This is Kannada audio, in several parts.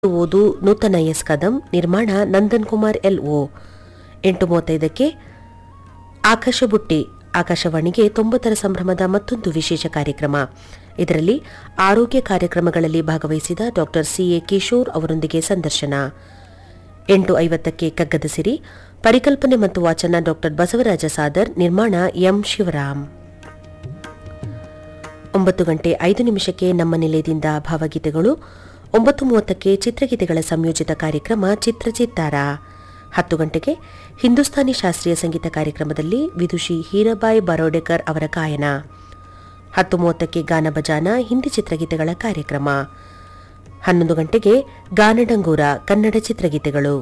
ಓದು ನೂತನ ಎಸ್ ಕದಂ ನಿರ್ಮಾಣ ನಂದನ್ ಕುಮಾರ್ ಎಲ್ಒ ಎಂಟು ಮೂವತ್ತೈದಕ್ಕೆ ಆಕಾಶ ಬುಟ್ಟಿ ಆಕಾಶವಾಣಿಗೆ ತೊಂಬತ್ತರ ಸಂಭ್ರಮದ ಮತ್ತೊಂದು ವಿಶೇಷ ಕಾರ್ಯಕ್ರಮ ಇದರಲ್ಲಿ ಆರೋಗ್ಯ ಕಾರ್ಯಕ್ರಮಗಳಲ್ಲಿ ಭಾಗವಹಿಸಿದ ಡಾಕ್ಟರ್ ಸಿಎ ಕಿಶೋರ್ ಅವರೊಂದಿಗೆ ಸಂದರ್ಶನ ಎಂಟು ಐವತ್ತಕ್ಕೆ ಕಗ್ಗದ ಸಿರಿ ಪರಿಕಲ್ಪನೆ ಮತ್ತು ವಾಚನ ಡಾಕ್ಟರ್ ಬಸವರಾಜ ಸಾದರ್ ನಿರ್ಮಾಣ ಎಂ ಶಿವರಾಮ್ ಒಂಬತ್ತು ಗಂಟೆ ಐದು ನಿಮಿಷಕ್ಕೆ ನಮ್ಮ ನಿಲಯದಿಂದ ಭಾವಗೀತೆಗಳು ಒಂಬತ್ತು ಮೂವತ್ತಕ್ಕೆ ಚಿತ್ರಗೀತೆಗಳ ಸಂಯೋಜಿತ ಕಾರ್ಯಕ್ರಮ ಚಿತ್ರಚಿತ್ತಾರ ಹತ್ತು ಗಂಟೆಗೆ ಹಿಂದೂಸ್ತಾನಿ ಶಾಸ್ತ್ರೀಯ ಸಂಗೀತ ಕಾರ್ಯಕ್ರಮದಲ್ಲಿ ವಿದುಷಿ ಹೀರಾಬಾಯಿ ಬರೋಡೆಕರ್ ಅವರ ಗಾಯನ ಹತ್ತು ಮೂವತ್ತಕ್ಕೆ ಗಾನ ಬಜಾನ ಹಿಂದಿ ಚಿತ್ರಗೀತೆಗಳ ಕಾರ್ಯಕ್ರಮ ಹನ್ನೊಂದು ಗಂಟೆಗೆ ಗಾನಡಂಗೂರ ಕನ್ನಡ ಚಿತ್ರಗೀತೆಗಳು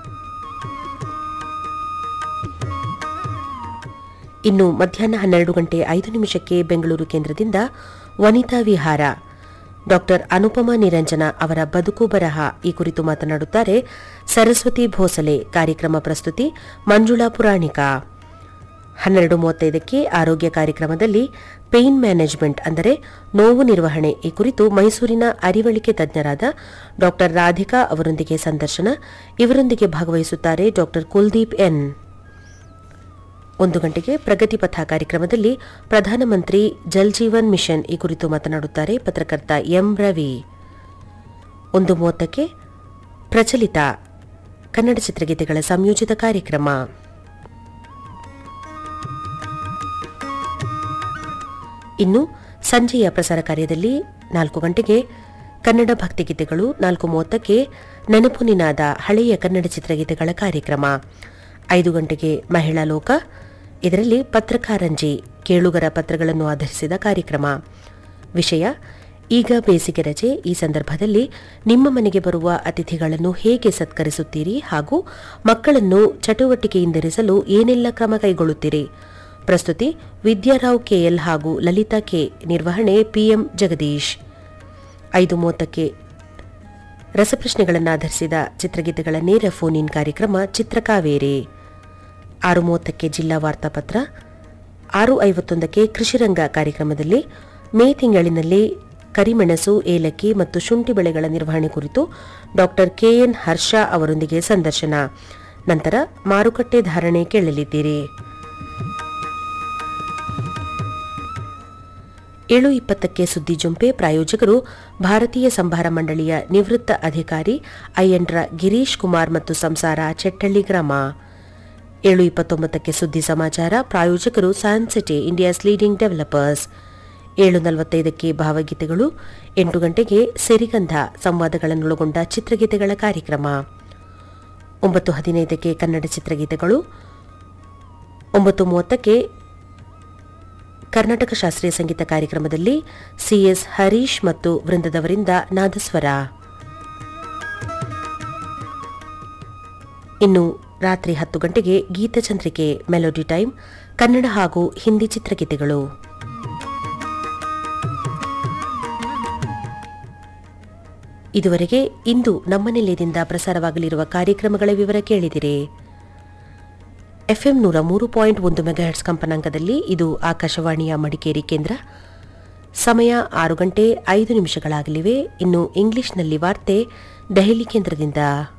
ಇನ್ನು ಮಧ್ಯಾಹ್ನ ಹನ್ನೆರಡು ಗಂಟೆ ಐದು ನಿಮಿಷಕ್ಕೆ ಬೆಂಗಳೂರು ಕೇಂದ್ರದಿಂದ ವನಿತಾ ವಿಹಾರ ಡಾಕ್ಟರ್ ಅನುಪಮಾ ನಿರಂಜನ ಅವರ ಬದುಕು ಬರಹ ಈ ಕುರಿತು ಮಾತನಾಡುತ್ತಾರೆ ಸರಸ್ವತಿ ಭೋಸಲೆ ಕಾರ್ಯಕ್ರಮ ಪ್ರಸ್ತುತಿ ಮಂಜುಳಾ ಪುರಾಣಿಕ ಹನ್ನೆರಡು ಮೂವತ್ತೈದಕ್ಕೆ ಆರೋಗ್ಯ ಕಾರ್ಯಕ್ರಮದಲ್ಲಿ ಪೇಯ್ನ್ ಮ್ಯಾನೇಜ್ಮೆಂಟ್ ಅಂದರೆ ನೋವು ನಿರ್ವಹಣೆ ಈ ಕುರಿತು ಮೈಸೂರಿನ ಅರಿವಳಿಕೆ ತಜ್ಞರಾದ ಡಾಕ್ಟರ್ ರಾಧಿಕಾ ಅವರೊಂದಿಗೆ ಸಂದರ್ಶನ ಇವರೊಂದಿಗೆ ಭಾಗವಹಿಸುತ್ತಾರೆ ಡಾಕ್ಟರ್ ಕುಲ್ದೀಪ್ ಎನ್ ಒಂದು ಗಂಟೆಗೆ ಪ್ರಗತಿಪಥ ಕಾರ್ಯಕ್ರಮದಲ್ಲಿ ಪ್ರಧಾನಮಂತ್ರಿ ಜಲ್ ಜೀವನ್ ಮಿಷನ್ ಈ ಕುರಿತು ಮಾತನಾಡುತ್ತಾರೆ ಪತ್ರಕರ್ತ ಎಂ ರವಿ ಒಂದು ಮೂವತ್ತಕ್ಕೆ ಪ್ರಚಲಿತ ಕನ್ನಡ ಚಿತ್ರಗೀತೆಗಳ ಸಂಯೋಜಿತ ಕಾರ್ಯಕ್ರಮ ಇನ್ನು ಸಂಜೆಯ ಪ್ರಸಾರ ಕಾರ್ಯದಲ್ಲಿ ನಾಲ್ಕು ಗಂಟೆಗೆ ಕನ್ನಡ ಭಕ್ತಿಗೀತೆಗಳು ನಾಲ್ಕು ಮೂವತ್ತಕ್ಕೆ ನೆನಪು ನಿನಾದ ಹಳೆಯ ಕನ್ನಡ ಚಿತ್ರಗೀತೆಗಳ ಕಾರ್ಯಕ್ರಮ ಐದು ಗಂಟೆಗೆ ಮಹಿಳಾ ಲೋಕ ಇದರಲ್ಲಿ ಪತ್ರಕಾರಂಜಿ ಕೇಳುಗರ ಪತ್ರಗಳನ್ನು ಆಧರಿಸಿದ ಕಾರ್ಯಕ್ರಮ ವಿಷಯ ಈಗ ಬೇಸಿಗೆ ರಜೆ ಈ ಸಂದರ್ಭದಲ್ಲಿ ನಿಮ್ಮ ಮನೆಗೆ ಬರುವ ಅತಿಥಿಗಳನ್ನು ಹೇಗೆ ಸತ್ಕರಿಸುತ್ತೀರಿ ಹಾಗೂ ಮಕ್ಕಳನ್ನು ಚಟುವಟಿಕೆಯಿಂದಿರಿಸಲು ಏನೆಲ್ಲ ಕ್ರಮ ಕೈಗೊಳ್ಳುತ್ತೀರಿ ಪ್ರಸ್ತುತಿ ವಿದ್ಯಾರಾವ್ ಕೆಎಲ್ ಹಾಗೂ ಲಲಿತಾ ಕೆ ನಿರ್ವಹಣೆ ಪಿಎಂ ಜಗದೀಶ್ ಐದು ಮೂವತ್ತಕ್ಕೆ ರಸಪ್ರಶ್ನೆಗಳನ್ನು ಆಧರಿಸಿದ ಚಿತ್ರಗೀತೆಗಳ ನೇರ ಫೋನ್ ಇನ್ ಕಾರ್ಯಕ್ರಮ ಚಿತ್ರಕಾವೇರಿ ಆರು ಮೂವತ್ತಕ್ಕೆ ಜಿಲ್ಲಾ ವಾರ್ತಾಪತ್ರ ಆರು ಐವತ್ತೊಂದಕ್ಕೆ ಕೃಷಿರಂಗ ಕಾರ್ಯಕ್ರಮದಲ್ಲಿ ಮೇ ತಿಂಗಳಿನಲ್ಲಿ ಕರಿಮೆಣಸು ಏಲಕ್ಕಿ ಮತ್ತು ಶುಂಠಿ ಬೆಳೆಗಳ ನಿರ್ವಹಣೆ ಕುರಿತು ಡಾಕ್ಟರ್ ಕೆಎನ್ ಹರ್ಷ ಅವರೊಂದಿಗೆ ಸಂದರ್ಶನ ನಂತರ ಮಾರುಕಟ್ಟೆ ಧಾರಣೆ ಕೇಳಲಿದ್ದೀರಿ ಏಳು ಇಪ್ಪತ್ತಕ್ಕೆ ಸುದ್ದಿ ಜೊಂಪೆ ಪ್ರಾಯೋಜಕರು ಭಾರತೀಯ ಸಂಭಾರ ಮಂಡಳಿಯ ನಿವೃತ್ತ ಅಧಿಕಾರಿ ಅಯ್ಯಂಡ್ರ ಗಿರೀಶ್ ಕುಮಾರ್ ಮತ್ತು ಸಂಸಾರ ಚೆಟ್ಟಳ್ಳಿ ಗ್ರಾಮ ಏಳು ಇಪ್ಪತ್ತೊಂಬತ್ತಕ್ಕೆ ಸುದ್ದಿ ಸಮಾಚಾರ ಪ್ರಾಯೋಜಕರು ಸ್ಯಾನ್ಸಿಟಿ ಇಂಡಿಯಾಸ್ ಲೀಡಿಂಗ್ ಡೆವಲಪರ್ಸ್ ಏಳು ನಲವತ್ತೈದಕ್ಕೆ ಭಾವಗೀತೆಗಳು ಎಂಟು ಗಂಟೆಗೆ ಸಿರಿಗಂಧ ಸಂವಾದಗಳನ್ನೊಳಗೊಂಡ ಚಿತ್ರಗೀತೆಗಳ ಕಾರ್ಯಕ್ರಮ ಒಂಬತ್ತು ಹದಿನೈದಕ್ಕೆ ಕನ್ನಡ ಚಿತ್ರಗೀತೆಗಳು ಒಂಬತ್ತು ಮೂವತ್ತಕ್ಕೆ ಕರ್ನಾಟಕ ಶಾಸ್ತ್ರೀಯ ಸಂಗೀತ ಕಾರ್ಯಕ್ರಮದಲ್ಲಿ ಸಿಎಸ್ ಹರೀಶ್ ಮತ್ತು ವೃಂದದವರಿಂದ ನಾದಸ್ವರ ಇನ್ನು ರಾತ್ರಿ ಹತ್ತು ಗಂಟೆಗೆ ಗೀತಚಂದ್ರಿಕೆ ಮೆಲೋಡಿ ಟೈಮ್ ಕನ್ನಡ ಹಾಗೂ ಹಿಂದಿ ಚಿತ್ರಗೀತೆಗಳು ಇದುವರೆಗೆ ಇಂದು ನಮ್ಮ ನಿಲಯದಿಂದ ಪ್ರಸಾರವಾಗಲಿರುವ ಕಾರ್ಯಕ್ರಮಗಳ ವಿವರ ಕೇಳಿದಿರಿ ಎಫ್ಎಂ ನೂರ ಮೂರು ಪಾಯಿಂಟ್ ಒಂದು ಮೆಗಾಹೆಟ್ಸ್ ಕಂಪನಾಂಕದಲ್ಲಿ ಇದು ಆಕಾಶವಾಣಿಯ ಮಡಿಕೇರಿ ಕೇಂದ್ರ ಸಮಯ ಆರು ಗಂಟೆ ಐದು ನಿಮಿಷಗಳಾಗಲಿವೆ ಇನ್ನು ಇಂಗ್ಲಿಷ್ನಲ್ಲಿ ವಾರ್ತೆ ದೆಹಲಿ ಕೇಂದ್ರದಿಂದ